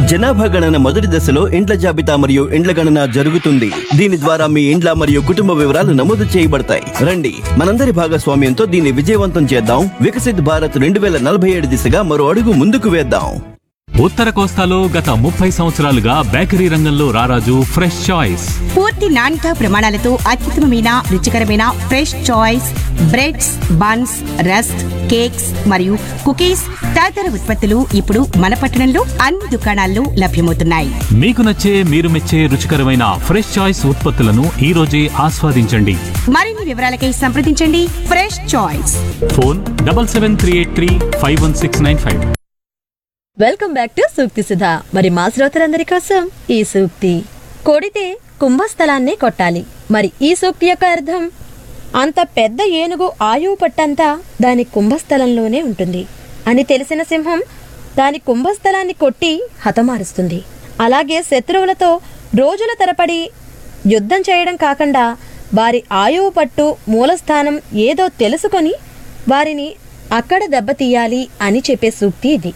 జనాభా గణన మొదటి దశలో ఇండ్ల జాబితా మరియు ఇండ్ల గణన జరుగుతుంది దీని ద్వారా మీ ఇండ్ల మరియు కుటుంబ వివరాలు నమోదు చేయబడతాయి రండి మనందరి భాగస్వామ్యంతో దీన్ని విజయవంతం చేద్దాం వికసిత్ భారత్ రెండు వేల నలభై ఏడు దిశగా మరో అడుగు ముందుకు వేద్దాం ఉత్తర కోస్తాలో గత ముప్పై సంవత్సరాలుగా బేకరీ రంగంలో రారాజు ఫ్రెష్ చాయిస్ పూర్తి నాణ్యత ప్రమాణాలతో అత్యుత్తమమైన రుచికరమైన fresh choice breads buns rusk cakes మరియు కుకీస్ తదితర ఉత్పత్తులు ఇప్పుడు మన పట్టణంలో అన్ని దుకాణాల్లో లభ్యమవుతున్నాయి మీకు నచ్చే మీరు మెచ్చే రుచికరమైన ఫ్రెష్ చాయిస్ ఉత్పత్తులను ఈ రోజే ఆస్వాదించండి మరిన్ని వివరాలకై సంప్రదించండి fresh choice phone double seven three eight three five one six nine five welcome back to Sukthi Sudha మరి మా శ్రోతలందరి కోసం ఈ సూక్తి కొడితే కుంభస్థలాన్ని కొట్టాలి మరి ఈ సూక్తి యొక్క అర్థం అంత పెద్ద ఏనుగు ఆయువు పట్టంతా దాని కుంభస్థలంలోనే ఉంటుంది అని తెలిసిన సింహం దాని కుంభస్థలాన్ని కొట్టి హతమారుస్తుంది అలాగే శత్రువులతో రోజుల తరపడి యుద్ధం చేయడం కాకుండా వారి ఆయువు పట్టు మూలస్థానం ఏదో తెలుసుకొని వారిని అక్కడ దెబ్బతీయాలి అని చెప్పే సూక్తి ఇది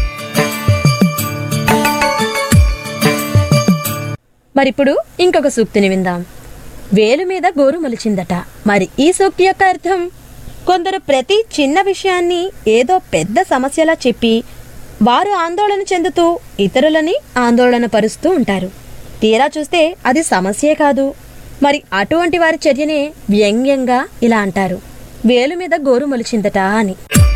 మరిప్పుడు ఇంకొక సూక్తిని విందాం వేలు మీద గోరు మొలిచిందట మరి ఈ సూక్తి యొక్క అర్థం కొందరు ప్రతి చిన్న విషయాన్ని ఏదో పెద్ద సమస్యలా చెప్పి వారు ఆందోళన చెందుతూ ఇతరులని ఆందోళన పరుస్తూ ఉంటారు తీరా చూస్తే అది సమస్యే కాదు మరి అటువంటి వారి చర్యనే వ్యంగ్యంగా ఇలా అంటారు వేలు మీద గోరు మొలిచిందట అని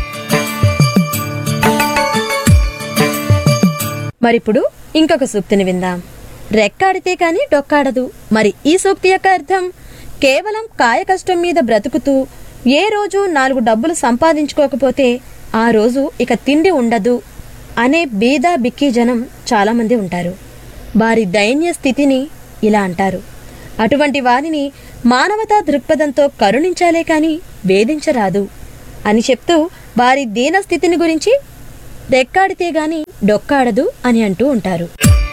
మరిప్పుడు ఇంకొక సూక్తిని విందాం రెక్కాడితే కాని డొక్కాడదు మరి ఈ సూక్తి యొక్క అర్థం కేవలం కాయ కష్టం మీద బ్రతుకుతూ ఏ రోజు నాలుగు డబ్బులు సంపాదించుకోకపోతే ఆ రోజు ఇక తిండి ఉండదు అనే బీదా బిక్కీ జనం చాలామంది ఉంటారు వారి దైన్య స్థితిని ఇలా అంటారు అటువంటి వారిని మానవతా దృక్పథంతో కరుణించాలే కాని వేధించరాదు అని చెప్తూ వారి దీన స్థితిని గురించి రెక్కాడితే గాని డొక్కాడదు అని అంటూ ఉంటారు